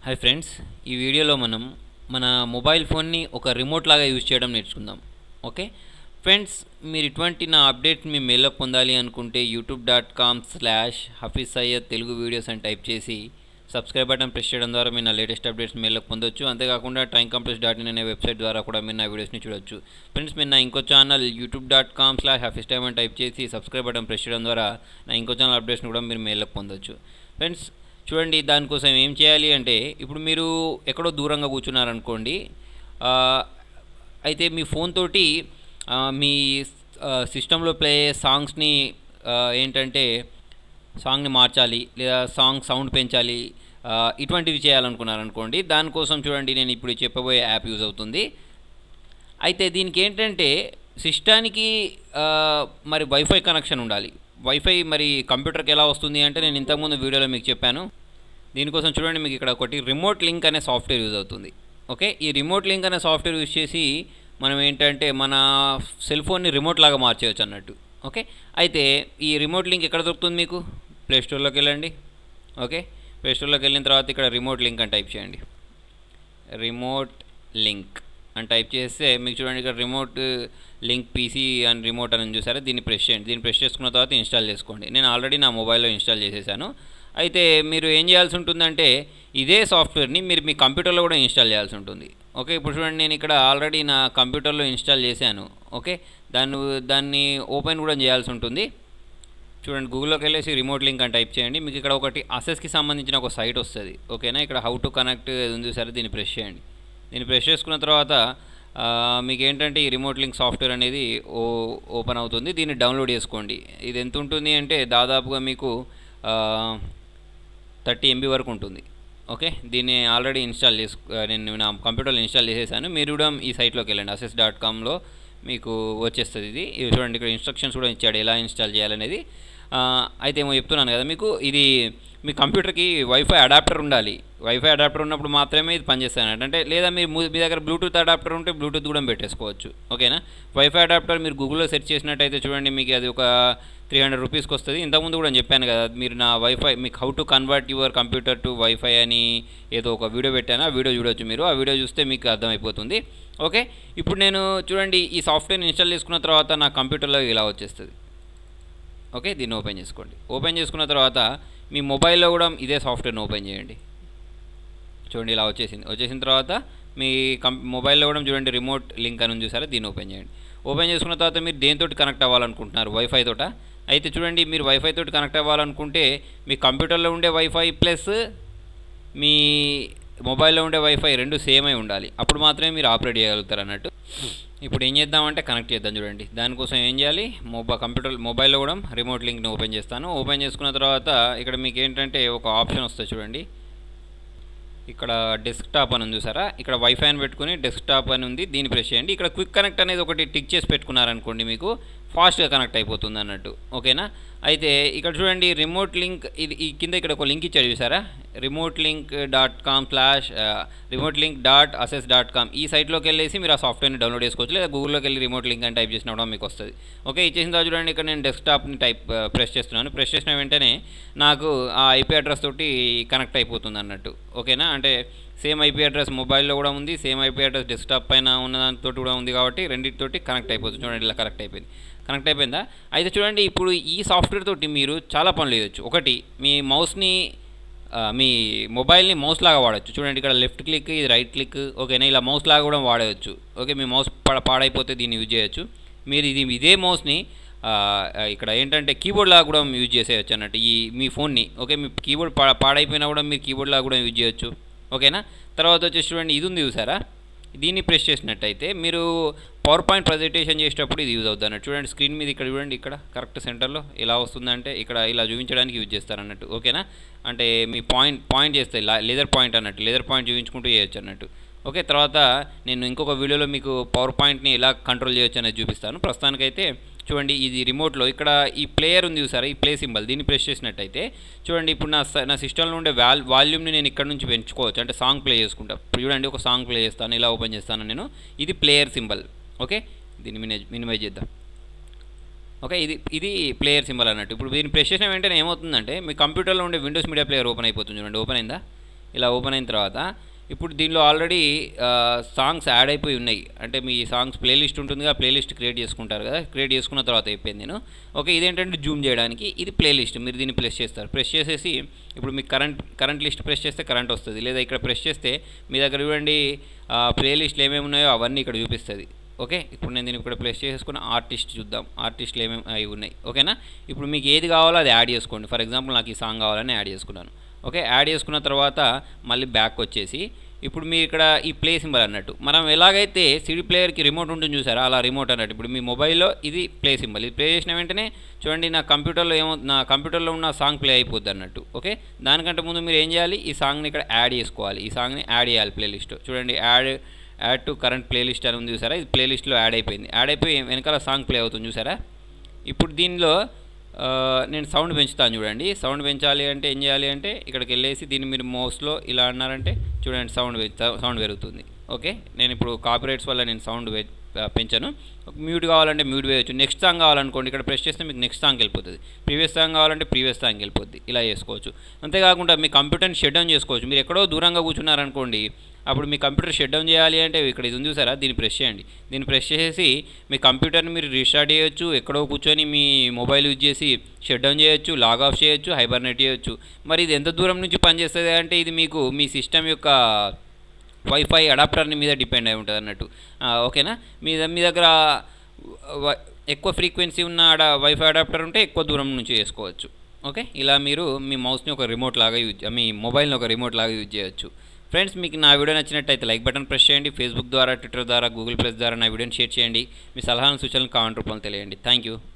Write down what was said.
hi friends ఈ వీడియోలో మనం మన మొబైల్ ఫోన్ని ఒక రిమోట్ లాగా యూజ్ చేయడం నేర్చుకుందాం ఓకే ఫ్రెండ్స్ మీరు ఇటువంటి నా అప్డేట్ మీ మెయిల్లో పొందాలి అనుకుంటే YouTube dot com slash Hafeez Syed Telugu videos అని టైప్ చేసి సబ్స్క్రైబ్ బటన్ ప్రెస్ చేయడం ద్వారా మీరు నా లేటెస్ట్ అప్డేట్స్ మెయిల్లో పొందొచ్చు అంతేకాకుండా టైం కంప్లీస్ డాట్ ఇన్ అనే వెబ్సైట్ ద్వారా కూడా మీరు నా వీడియోస్ని చూడొచ్చు ఫ్రెండ్స్ మీరు నా ఇంకో channel YouTube dot com slash Hafeez time అని టైప్ చేసి సబ్స్క్రైబ్ బటన్ ప్రెస్ చేయడం ద్వారా నా ఇంకో ఛానల్ అప్డేట్స్ని కూడా మీరు మెయిల్లో పొందొచ్చు ఫ్రెండ్స్ చూడండి దానికోసం ఏం చేయాలి అంటే ఇప్పుడు మీరు ఎక్కడో దూరంగా కూర్చున్నారనుకోండి ఆ, అయితే మీ ఫోన్ తోటి ఆ, మీ సిస్టంలో ప్లే అయ్యే సాంగ్స్ని ఆ, ఏంటంటే సాంగ్ని మార్చాలి లేదా సాంగ్ సౌండ్ పెంచాలి ఆ, ఇటువంటివి చేయాలనుకున్నారనుకోండి దానికోసం చూడండి నేను ఇప్పుడు చెప్పబోయే యాప్ యూజ్ అవుతుంది అయితే దీనికి ఏంటంటే సిస్టానికి ఆ, మరి వైఫై కనెక్షన్ ఉండాలి వైఫై మరి కంప్యూటర్కి ఎలా వస్తుంది అంటే నేను ఇంతకుముందు వీడియోలో మీకు చెప్పాను దీనికోసం చూడండి మీకు ఇక్కడ ఒకటి రిమోట్ లింక్ అనే సాఫ్ట్వేర్ యూజ్ అవుతుంది ఓకే ఈ రిమోట్ లింక్ అనే సాఫ్ట్వేర్ యూజ్ చేసి మనం ఏంటంటే మన సెల్ ఫోన్ని రిమోట్ లాగా మార్చేయచ్చు అన్నట్టు ఓకే అయితే ఈ రిమోట్ లింక్ ఎక్కడ దొరుకుతుంది మీకు ప్లే స్టోర్లోకి వెళ్ళండి ఓకే ప్లే స్టోర్లోకి వెళ్ళిన తర్వాత ఇక్కడ రిమోట్ లింక్ అని టైప్ చేయండి రిమోట్ లింక్ అని టైప్ చేస్తే మీకు చూడండి ఇక్కడ Remote Link PC and remote అని చూసారా దీన్ని ప్రెస్ చేయండి దీన్ని ప్రెస్ చేసుకున్న తర్వాత ఇన్స్టాల్ చేసుకోండి నేను ఆల్రెడీ నా మొబైల్లో ఇన్స్టాల్ చేసేసాను అయితే మీరు ఏం చేయాల్సి ఉంటుందంటే ఇదే సాఫ్ట్వేర్ని మీరు మీ కంప్యూటర్లో కూడా ఇన్స్టాల్ చేయాల్సి ఉంటుంది ఓకే ఇప్పుడు చూడండి నేను ఇక్కడ ఆల్రెడీ నా కంప్యూటర్లో ఇన్స్టాల్ చేశాను ఓకే దాన్ని దాన్ని ఓపెన్ కూడా చేయాల్సి ఉంటుంది చూడండి గూగుల్లోకి వెళ్ళేసి రిమోట్ లింక్ అని టైప్ చేయండి మీకు ఇక్కడ ఒకటి అసెస్కి సంబంధించిన ఒక సైట్ వస్తుంది ఓకేనా ఇక్కడ హౌ టు కనెక్ట్ ఉంది సరే దీన్ని ప్రెస్ చేయండి దీన్ని ప్రెస్ చేసుకున్న తర్వాత ఆ, మీకు ఏంటంటే ఈ రిమోట్ లింక్ సాఫ్ట్వేర్ అనేది ఓ ఓపెన్ అవుతుంది దీన్ని డౌన్లోడ్ చేసుకోండి ఇది ఎంత ఉంటుంది అంటే దాదాపుగా మీకు థర్టీ ఎంబీ వరకు ఉంటుంది ఓకే దీన్ని ఆల్రెడీ ఇన్స్టాల్ చేసు నేను నా కంప్యూటర్లో ఇన్స్టాల్ చేసేసాను మీరు కూడా ఈ సైట్లోకి వెళ్ళండి అసెస్ డాట్ కామ్లో మీకు వచ్చేస్తుంది ఇది ఇది చూడండి ఇక్కడ ఇన్స్ట్రక్షన్స్ కూడా ఇచ్చాడు ఎలా ఇన్స్టాల్ చేయాలనేది ఆ, అయితే ఏమో చెప్తున్నాను కదా మీకు ఇది మీ కంప్యూటర్కి వైఫై అడాప్టర్ ఉండాలి వైఫై అడాప్టర్ ఉన్నప్పుడు మాత్రమే ఇది పనిచేస్తాను అంటే లేదా మీరు ము- మీ దగ్గర బ్లూటూత్ అడాప్టర్ ఉంటే బ్లూటూత్ కూడా పెట్టేసుకోవచ్చు ఓకేనా వైఫై అడాప్టర్ మీరు గూగుల్లో సెర్చ్ చేసినట్టయితే చూడండి మీకు అది ఒక త్రీ హండ్రెడ్ రూపీస్కి వస్తుంది ఇంతకుముందు కూడా నేను చెప్పాను కదా మీరు నా వైఫై మీకు how to convert your computer to wifi అని ఏదో ఒక వీడియో పెట్టాను ఆ వీడియో చూడొచ్చు మీరు ఆ వీడియో చూస్తే మీకు అర్థమైపోతుంది ఓకే ఇప్పుడు నేను చూడండి ఈ సాఫ్ట్వేర్ ఇన్స్టాల్ చేసుకున్న తర్వాత నా కంప్యూటర్లో ఇలా వచ్చేస్తుంది ఓకే దీన్ని ఓపెన్ చేసుకోండి ఓపెన్ చేసుకున్న తర్వాత మీ మొబైల్లో కూడా ఇదే సాఫ్ట్వేర్ని ఓపెన్ చేయండి చూడండి ఇలా వచ్చేసింది వచ్చేసిన తర్వాత మీ కం మొబైల్లో కూడా చూడండి రిమోట్ లింక్ అని ఉంది చూసారా దీన్ని ఓపెన్ చేయండి ఓపెన్ చేసుకున్న తర్వాత మీరు దేనితో కనెక్ట్ అవ్వాలనుకుంటున్నారు వైఫై తోట అయితే చూడండి మీరు వైఫై తోటి కనెక్ట్ అవ్వాలనుకుంటే మీ కంప్యూటర్లో ఉండే వైఫై ప్లస్ మీ మొబైల్లో ఉండే వైఫై రెండు సేమ్ అయి ఉండాలి అప్పుడు మాత్రమే మీరు ఆపరేట్ చేయగలుగుతారు అన్నట్టు ఇప్పుడు ఏం చేద్దామంటే కనెక్ట్ చేద్దాం చూడండి దానికోసం ఏం చేయాలి మొబైల్ కంప్యూటర్ మొబైల్లో కూడా రిమోట్ లింక్ని ఓపెన్ చేస్తాను ఓపెన్ చేసుకున్న తర్వాత ఇక్కడ మీకు ఏంటంటే ఒక ఆప్షన్ వస్తుంది చూడండి ఇక్కడ డెస్క్టాప్ అని ఉంది చూసారా ఇక్కడ వైఫై అని పెట్టుకుని డెస్క్టాప్ అని ఉంది దీన్ని ప్రెస్ చేయండి ఇక్కడ క్విక్ కనెక్ట్ అనేది ఒకటి టిక్ చేసి పెట్టుకున్నారనుకోండి మీకు ఫాస్ట్గా కనెక్ట్ అయిపోతుంది అన్నట్టు ఓకేనా అయితే ఇక్కడ చూడండి రిమోట్ లింక్ ఇది ఈ కింద ఇక్కడ ఒక లింక్ ఇచ్చాడు చూసారా remote link dot com slash remote link dot access dot com ఈ సైట్లోకి వెళ్ళేసి మీరు ఆ సాఫ్ట్వేర్ని డౌన్లోడ్ చేసుకోవచ్చు లేదా గూగుల్లోకి వెళ్ళి రిమోట్ లింక్ అని టైప్ చేసినా కూడా మీకు వస్తుంది ఓకే ఇచ్చేసిన తర్వాత చూడండి ఇక్కడ నేను డెస్క్టాప్ని టైప్ ప్రెస్ చేస్తున్నాను ప్రెస్ చేసిన వెంటనే నాకు ఆ ఐపీ అడ్రస్ తోటి కనెక్ట్ అయిపోతుంది అన్నట్టు ఓకేనా అంటే సేమ్ ఐపీ అడ్రస్ మొబైల్లో కూడా ఉంది సేమ్ ఐపీ అడ్రస్ డెస్క్టాప్ పైన ఉన్న దాంతో కూడా ఉంది కాబట్టి రెండింటితోటి కనెక్ట్ అయిపోతుంది చూడండి ఇలా కనెక్ట్ అయిపోయింది కనెక్ట్ అయిపోయిందా అయితే చూడండి ఇప్పుడు ఈ సాఫ్ట్వేర్ తోటి మీరు చాలా పనులు చేయొచ్చు ఒకటి మీ మౌస్ని ఆ, మీ మొబైల్ని మౌస్ లాగా వాడచ్చు చూడండి ఇక్కడ లెఫ్ట్ క్లిక్ ఇది రైట్ క్లిక్ ఓకేనా ఇలా మౌస్ లాగా కూడా వాడవచ్చు ఓకే మీ మౌస్ పా పాడైపోతే దీన్ని యూజ్ చేయొచ్చు మీరు ఇది ఇదే మౌస్ని ఆ, ఇక్కడ ఏంటంటే కీబోర్డ్ లాగా కూడా యూజ్ చేసేయచ్చు అన్నట్టు ఈ మీ ఫోన్ని ఓకే మీ కీబోర్డ్ పా పాడైపోయినా కూడా మీరు కీబోర్డ్ లాగా కూడా యూజ్ చేయొచ్చు ఓకేనా తర్వాత వచ్చేసి చూడండి ఇది ఉంది చూసారా దీన్ని ప్రెస్ చేసినట్టయితే మీరు పవర్ పాయింట్ ప్రజెంటేషన్ చేసేటప్పుడు ఇది యూజ్ అవుతుంది అన్నట్టు చూడండి స్క్రీన్ మీద ఇక్కడ చూడండి ఇక్కడ కరెక్ట్ సెంటర్లో ఎలా వస్తుందంటే ఇక్కడ ఇలా చూపించడానికి యూజ్ చేస్తారు అన్నట్టు ఓకేనా అంటే మీ పాయింట్ పాయింట్ చేస్తాయి లేదర్ పాయింట్ అన్నట్టు లేదర్ పాయింట్ చూపించుకుంటూ చేయొచ్చు అన్నట్టు ఓకే తర్వాత నేను ఇంకొక వీడియోలో మీకు పవర్ పాయింట్ని ఎలా కంట్రోల్ చేయొచ్చు అనేది చూపిస్తాను ప్రస్తుతానికైతే చూడండి ఇది రిమోట్లో ఇక్కడ ఈ ప్లేయర్ ఉంది చూసారా ఈ ప్లే సింబల్ దీన్ని ప్రెస్ చేసినట్టయితే చూడండి ఇప్పుడు నా స- నా సిస్టంలో ఉండే వాల్ వాల్యూమ్ని నేను ఇక్కడ నుంచి పెంచుకోవచ్చు అంటే సాంగ్ ప్లే చేసుకుంటా ఇప్పుడు చూడండి ఒక సాంగ్ ప్లే చేస్తాను ఇలా ఓపెన్ చేస్తాను నేను ఇది ప్లేయర్ సింబల్ ఓకే దీన్ని మినిమైజ్ మినిమైజ్ చేద్దాం ఓకే ఇది ఇది ప్లేయర్ సింబల్ అన్నట్టు ఇప్పుడు దీన్ని ప్రెస్ చేసిన వెంటనే ఏమవుతుందంటే మీ కంప్యూటర్లో ఉండే విండోస్ మీడియా ప్లేయర్ ఓపెన్ అయిపోతుంది చూడండి ఓపెన్ అయిందా ఇలా ఓపెన్ అయిన తర్వాత ఇప్పుడు దీనిలో ఆల్రెడీ సాంగ్స్ యాడ్ అయిపోయి ఉన్నాయి అంటే మీ సాంగ్స్ ప్లేలిస్ట్ ఉంటుందిగా ప్లేలిస్ట్ క్రియేట్ చేసుకుంటారు కదా క్రియేట్ చేసుకున్న తర్వాత అయిపోయింది నేను ఓకే ఇదేంటంటే జూమ్ చేయడానికి ఇది ప్లేలిస్ట్ మీరు దీన్ని ప్రెస్ చేస్తారు ప్రెస్ చేసేసి ఇప్పుడు మీకు కరెంట్ కరెంట్ లిస్ట్ ప్రెస్ చేస్తే కరెంట్ వస్తుంది లేదా ఇక్కడ ప్రెస్ చేస్తే మీ దగ్గర చూడండి ప్లేలిస్ట్లు ఏమేమి ఉన్నాయో అవన్నీ ఇక్కడ చూపిస్తుంది ఓకే ఇప్పుడు నేను దీన్ని ఇక్కడ ప్లేస్ చేసుకున్న ఆర్టిస్ట్ చూద్దాం ఆర్టిస్టులు ఏమేమి అవి ఉన్నాయి ఓకేనా ఇప్పుడు మీకు ఏది కావాలో అది యాడ్ చేసుకోండి ఫర్ ఎగ్జాంపుల్ నాకు ఈ సాంగ్ కావాలని యాడ్ చేసుకున్నాను ఓకే యాడ్ చేసుకున్న తర్వాత మళ్ళీ బ్యాక్ వచ్చేసి ఇప్పుడు మీరు ఇక్కడ ఈ ప్లే సింబల్ అన్నట్టు మనం ఎలాగైతే సిడి ప్లేయర్కి రిమోట్ ఉంటుంది చూసారా అలా రిమోట్ అన్నట్టు ఇప్పుడు మీ మొబైల్లో ఇది ప్లే సింబల్ ఇది ప్లే చేసిన వెంటనే చూడండి నా కంప్యూటర్లో ఏమో నా కంప్యూటర్లో ఉన్న సాంగ్ ప్లే అయిపోద్ది అన్నట్టు ఓకే దానికంటే ముందు మీరు ఏం చేయాలి ఈ సాంగ్ని ఇక్కడ యాడ్ చేసుకోవాలి ఈ సాంగ్ని యాడ్ చేయాలి ప్లేలిస్ట్ చూడండి add add to current playlist అని ఉంది చూసారా ఇది ప్లేలిస్ట్లో యాడ్ అయిపోయింది యాడ్ అయిపోయి వెనకాల సాంగ్ ప్లే అవుతుంది చూసారా ఇప్పుడు దీనిలో ఆ, నేను సౌండ్ పెంచుతాను చూడండి సౌండ్ పెంచాలి అంటే ఏం చేయాలి అంటే ఇక్కడికి వెళ్ళేసి దీన్ని మీరు మౌస్లో ఇలా అన్నారంటే చూడండి సౌండ్ సౌండ్ పెరుగుతుంది ఓకే నేను ఇప్పుడు కాపీరైట్స్ వల్ల నేను సౌండ్ పెంచాను మ్యూట్ కావాలంటే మ్యూట్ వేయచ్చు నెక్స్ట్ సాంగ్ కావాలనుకోండి ఇక్కడ ప్రెస్ చేస్తే మీకు నెక్స్ట్ సాంగ్ వెళ్ళిపోతుంది ప్రీవియస్ సాంగ్ కావాలంటే ప్రీవియస్ సాంగ్ వెళ్ళిపోద్ది ఇలా చేసుకోవచ్చు అంతేకాకుండా మీ కంప్యూటర్ని షట్ డౌన్ చేసుకోవచ్చు మీరు ఎక్కడో దూరంగా కూర్చున్నారనుకోండి అప్పుడు మీ కంప్యూటర్ షట్ డౌన్ చేయాలి అంటే ఇక్కడ ఇది ఉంది చూసారా దీన్ని ప్రెస్ చేయండి దీన్ని ప్రెస్ చేసేసి మీ కంప్యూటర్ని మీరు రీస్టార్ట్ చేయొచ్చు ఎక్కడో కూర్చొని మీ మొబైల్ యూజ్ చేసి షట్ డౌన్ చేయొచ్చు లాగ్ ఆఫ్ చేయొచ్చు హైబర్నెట్ చేయొచ్చు మరి ఇది ఎంత దూరం నుంచి పనిచేస్తుంది అంటే ఇది మీకు మీ సిస్టమ్ యొక్క వైఫై అడాప్టర్ని మీద డిపెండ్ అయి ఉంటుంది అన్నట్టు ఆ, ఓకేనా మీ ద- మీ దగ్గర వ- ఎక్కువ ఫ్రీక్వెన్సీ ఉన్న అడ వైఫై అడాప్టర్ ఉంటే ఎక్కువ దూరం నుంచి చేసుకోవచ్చు ఓకే ఇలా మీరు మీ మౌస్ని ఒక రిమోట్ లాగా యూజ్ మీ మొబైల్ని ఒక రిమోట్ లాగా యూజ్ చేయొచ్చు ఫ్రెండ్స్ మీకు నా వీడియో నచ్చినట్టయితే లైక్ బటన్ ప్రెస్ చేయండి ఫేస్బుక్ ద్వారా ట్విట్టర్ ద్వారా గూగుల్ ప్లస్ ద్వారా నా వీడియోని షేర్ చేయండి మీ సలహాలను సూచనలు కామెంట్ రూపంలో తెలియండి థ్యాంక్ యూ